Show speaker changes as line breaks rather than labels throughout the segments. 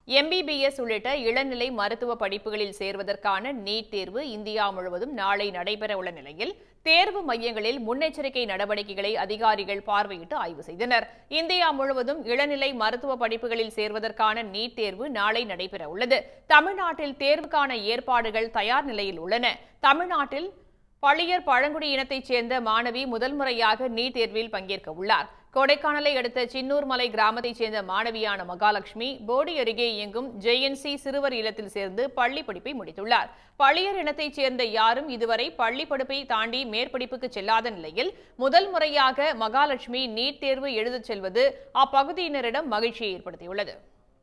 MBBS உள்ளிட்ட இளநிலை மருத்துவ படிப்புகளில் சேர்வதற்கான நீட் தேர்வு இந்தியா முழுவதும் நாளை நடைபெற உள்ள நிலையில் தேர்வு மையங்களில் முன்னெச்சரிக்கை நடவடிக்கைகளை அதிகாரிகள் பார்வையிட்டு ஆய்வு செய்தனர் இந்தியா முழுவதும் இளநிலை மருத்துவ படிப்புகளில் சேர்வதற்கான நீட் தேர்வு நாளை நடைபெற உள்ளது தமிழ்நாட்டில் தேர்வுக்கான ஏற்பாடுகள் தயார் நிலையில் உள்ளன தமிழ்நாட்டில் பழியர் பழங்குடி இனத்தைச் சேர்ந்த மாணவி முதல் முறையாக நீட் தேர்வில் பங்கேற்க உள்ளார் கொடைக்கானலை அடுத்த சின்னூர் மலை கிராமத்தைச் சேர்ந்த மாணவியான மகாலட்சுமி போடி அருகே இயங்கும் ஜேஎன்சி சிறுவர் இல்லத்தில் சேர்ந்து பள்ளி படிப்பை முடித்துள்ளார் பழியர் இனத்தைச் சேர்ந்த யாரும் இதுவரை பள்ளி படிப்பை தாண்டி மேற்படிப்புக்கு செல்லாத நிலையில் முதல் முறையாக மகாலட்சுமி நீட் தேர்வு எழுதச் செல்வது அப்பகுதியினரிடம் மகிழ்ச்சியை ஏற்படுத்தியுள்ளது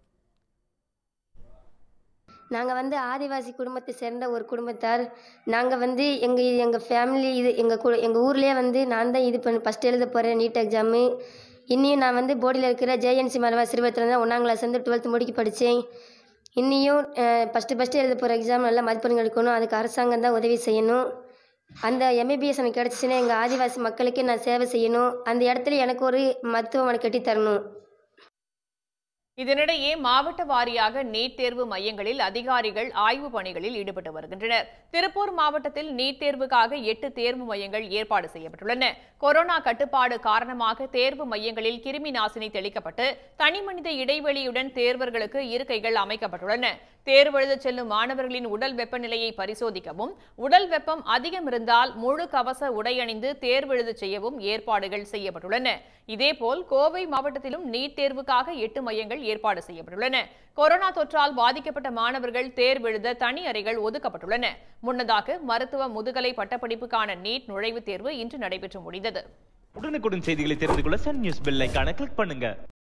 நாங்கள் வந்து ஆதிவாசி குடும்பத்தை சேர்ந்த ஒரு குடும்பத்தார் நாங்கள் வந்து எங்கள் எங்கள் ஃபேமிலி இது எங்கள் கு எங்கள் ஊர்லேயே வந்து நான் தான் இது பண்ணி ஃபஸ்ட் எழுத போகிறேன் நீட் எக்ஸாமு இன்னியும் நான் வந்து போர்டில் இருக்கிற ஜேஎன்சி மலவா சிறுவத்தில் தான் ஒன்றாம் கிளாஸ் வந்து டுவெல்த்து முடிக்க படித்தேன் இன்னியும் ஃபஸ்ட்டு ஃபஸ்ட்டு எழுத போகிற எக்ஸாம் நல்லா மதிப்பெண் எடுக்கணும் அதுக்கு அரசாங்கம் தான் உதவி செய்யணும் அந்த எம்பிபிஎஸ் எனக்கு கிடச்சிச்சின்னா எங்கள் ஆதிவாசி மக்களுக்கு நான் சேவை செய்யணும் அந்த இடத்துல எனக்கு ஒரு மருத்துவமனை கட்டி தரணும்
இதனிடையே மாவட்ட வாரியாக நீட் தேர்வு மையங்களில் அதிகாரிகள் ஆய்வு பணிகளில் ஈடுபட்டு வருகின்றனர் திருப்பூர் மாவட்டத்தில் நீட் தேர்வுக்காக எட்டு தேர்வு மையங்கள் ஏற்பாடு செய்யப்பட்டுள்ளன கொரோனா கட்டுப்பாடு காரணமாக தேர்வு மையங்களில் கிருமி நாசினி தெளிக்கப்பட்டு தனிமனித இடைவெளியுடன் தேர்வர்களுக்கு இருக்கைகள் அமைக்கப்பட்டுள்ளன தேர்வு எழுதச் செல்லும் மாணவர்களின் உடல் வெப்பநிலையை பரிசோதிக்கவும் உடல் வெப்பம் அதிகம் இருந்தால் முழு கவச உடை அணிந்து தேர்வு எழுதச் செய்யவும் ஏற்பாடுகள் செய்யப்பட்டுள்ளன இதேபோல் கோவை மாவட்டத்திலும் நீட் தேர்வுக்காக எட்டு மையங்கள் ஏற்பாடு செய்யப்பட்டுள்ளன கொரோனா தொற்றால் பாதிக்கப்பட்ட மாணவர்கள் தேர்வு எழுத தனி அறைகள் ஒதுக்கப்பட்டுள்ளன முன்னதாக மருத்துவ முதுகலை பட்டப்படிப்புக்கான நீட் நுழைவுத் தேர்வு இன்று நடைபெற்று முடிந்தது
உடனுக்குடன் செய்திகளை தெரிந்து கொள்ள சன் நியூஸ் பெல் ஐகானை கிளிக் பண்ணுங்க